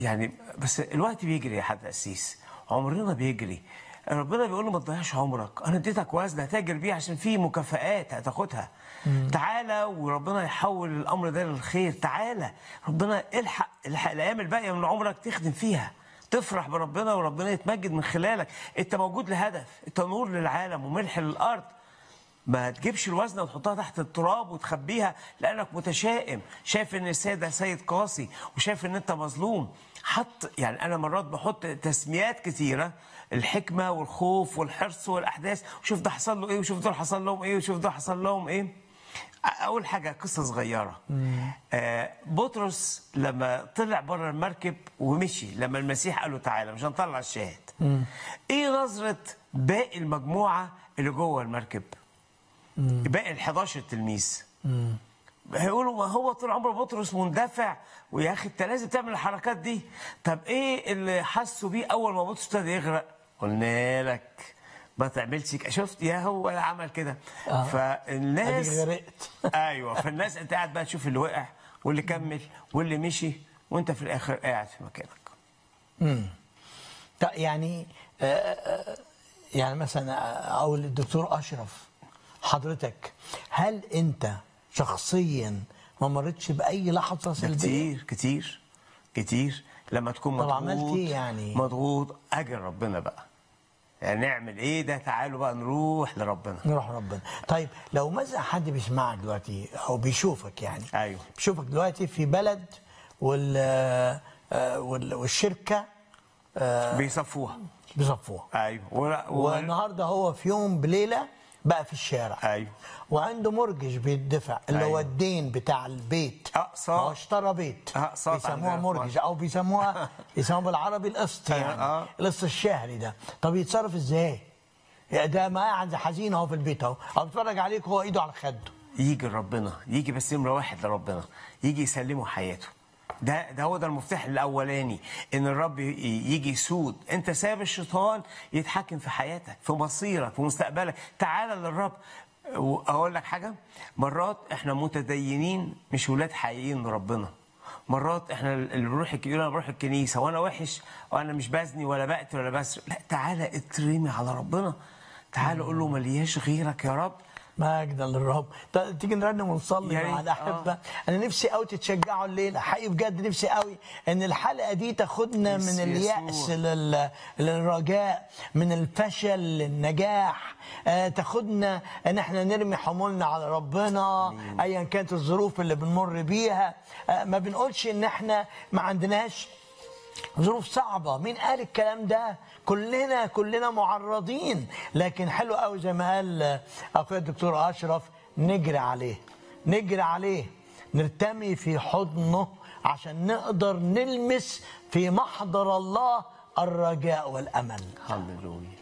يعني بس الوقت بيجري يا حد قسيس عمرنا بيجري ربنا بيقول له ما تضيعش عمرك انا اديتك وزن هتاجر بيه عشان في مكافآت هتاخدها تعالى وربنا يحول الامر ده للخير تعالى ربنا الحق الحق الايام الباقيه من عمرك تخدم فيها تفرح بربنا وربنا يتمجد من خلالك انت موجود لهدف انت نور للعالم وملح للارض ما تجيبش الوزنه وتحطها تحت التراب وتخبيها لانك متشائم شايف ان السيد ده سيد قاسي وشايف ان انت مظلوم حط يعني انا مرات بحط تسميات كتيره الحكمه والخوف والحرص والاحداث وشوف ده حصل له ايه وشوف دول حصل لهم ايه وشوف ده حصل لهم ايه اول حاجه قصه صغيره آه بطرس لما طلع بره المركب ومشي لما المسيح قال له تعالى مش هنطلع الشاهد ايه نظره باقي المجموعه اللي جوه المركب باقي ال 11 تلميذ هيقولوا ما هو طول عمره بطرس مندفع ويا اخي انت لازم تعمل الحركات دي طب ايه اللي حسوا بيه اول ما بطرس ابتدى يغرق قلنا لك ما تعملش كده. شفت يا هو اللي عمل كده آه. فالناس أديك غرقت. ايوه فالناس انت قاعد بقى تشوف اللي وقع واللي كمل واللي مشي وانت في الاخر قاعد في مكانك طيب يعني آه، آه، يعني مثلا او الدكتور اشرف حضرتك هل انت شخصيا ما مرتش باي لحظه ده سلبيه كتير كتير كتير لما تكون طب مضغوط عملت إيه يعني؟ مضغوط اجل ربنا بقى يعني نعمل ايه ده تعالوا بقى نروح لربنا نروح ربنا طيب لو مثلا حد بيسمعك دلوقتي او بيشوفك يعني ايوه بيشوفك دلوقتي في بلد وال آه، وال- والشركه آه، بيصفوها بيصفوها ايوه ولا و... والنهارده هو في يوم بليله بقى في الشارع ايوه وعنده مرجش بيدفع اللي هو أيوة. الدين بتاع البيت أقساط. هو اشترى بيت أقساط بيسموها عندنا في مرجش مصر. او بيسموها بيسموها بالعربي القسط يعني آه. القسط الشهري ده طب يتصرف ازاي؟ يا ده ما قاعد حزين اهو في البيت اهو او بيتفرج عليك وهو ايده على خده يجي لربنا يجي بس نمره واحد لربنا يجي يسلمه حياته ده ده هو ده المفتاح الاولاني ان الرب ي- يجي يسود انت ساب الشيطان يتحكم في حياتك في مصيرك في مستقبلك تعال للرب واقول لك حاجه مرات احنا متدينين مش ولاد حقيقيين لربنا مرات احنا اللي بنروح الك- يقول انا بروح الكنيسه وانا وحش وانا مش بزني ولا بقتل ولا بسرق لا تعالى اترمي على ربنا تعالى قول له ملياش غيرك يا رب مجدا للرب طب تيجي نرنم ونصلي يا مع ريت. الاحبه انا نفسي قوي تتشجعوا الليله حقيقي بجد نفسي قوي ان الحلقه دي تاخدنا من يسوع. الياس لل... للرجاء من الفشل للنجاح آه تاخدنا ان احنا نرمي حمولنا على ربنا ايا كانت الظروف اللي بنمر بيها آه ما بنقولش ان احنا ما عندناش ظروف صعبة مين قال الكلام ده كلنا كلنا معرضين لكن حلو قوي زي ما قال أخويا الدكتور أشرف نجري عليه نجري عليه نرتمي في حضنه عشان نقدر نلمس في محضر الله الرجاء والأمل هللويا